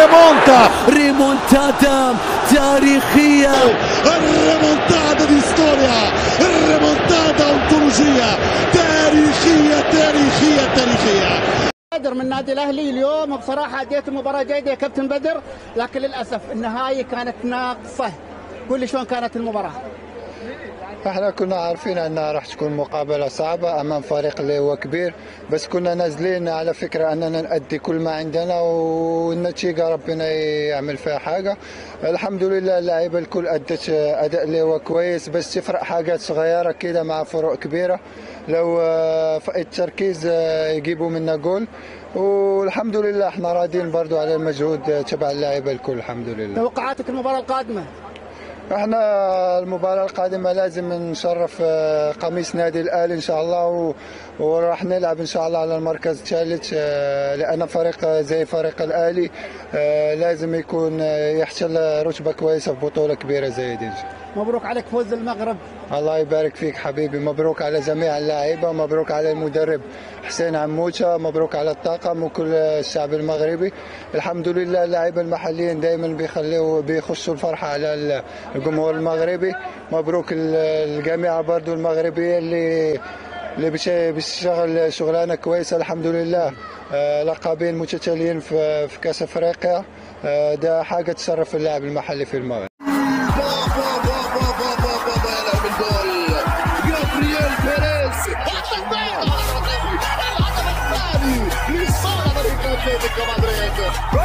ريمونتا ريمونتادا تاريخية الريمونتادا دي ستوريا الريمونتادا أنطولوجية تاريخية تاريخية تاريخية بدر من النادي الاهلي اليوم بصراحه اديت مباراه جيده يا كابتن بدر لكن للاسف النهايه كانت ناقصه قول لي شلون كانت المباراه احنا كنا عارفين انها راح تكون مقابله صعبه امام فريق اللي هو كبير بس كنا نازلين على فكره اننا نادي كل ما عندنا والنتيجه ربنا يعمل فيها حاجه الحمد لله اللعيبه الكل ادت اداء اللي هو كويس بس تفرق حاجات صغيره كده مع فروق كبيره لو آه، في التركيز آه، يجيبوا منا جول والحمد لله احنا راضيين برضو على المجهود آه، تبع اللعيبه الكل الحمد لله توقعاتك المباراه القادمه احنا المباراة القادمة لازم نشرف آه، قميص نادي الاهلي ان شاء الله و... وراح نلعب ان شاء الله على المركز الثالث آه، لان فريق زي فريق الاهلي آه، لازم يكون آه، يحصل رتبة كويسة في بطولة كبيرة زي دي مبروك عليك فوز المغرب الله يبارك فيك حبيبي مبروك على جميع اللاعبين مبروك على المدرب حسين عموشة مبروك على الطاقم وكل الشعب المغربي الحمد لله اللاعبين المحليين دائما بيخليوا بيخشوا الفرحة على الجمهور المغربي مبروك ال- الجميع برضو المغربية اللي اللي بيش- بيشتغل شغلانة كويسة الحمد لله آه، لقبين متتاليين في في كأس أفريقيا آه، ده حاجة تشرف اللاعب المحلي في المغرب بابا بابا بابا بابا يا لاعب الجول جابرييل بيريز الهدف الثاني الهدف الثاني لصالح فريق اتلتيكو مدريد